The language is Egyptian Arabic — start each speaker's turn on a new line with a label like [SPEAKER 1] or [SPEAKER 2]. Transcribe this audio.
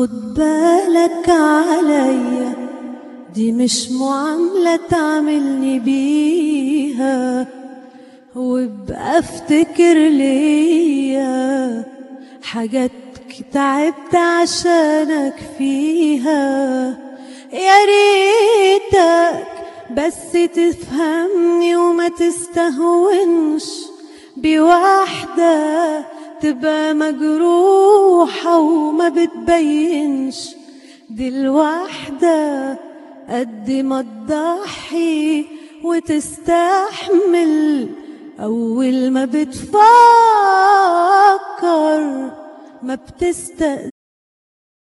[SPEAKER 1] خد بالك عليا دي مش معاملة تعملني بيها وابقى افتكر ليا حاجات تعبت عشانك فيها يا ريتك بس تفهمني وما تستهونش بواحدة تبقى مجروحة وما بتبينش دي الواحدة قد ما تضحي وتستحمل أول ما بتفكر ما بتستأذنش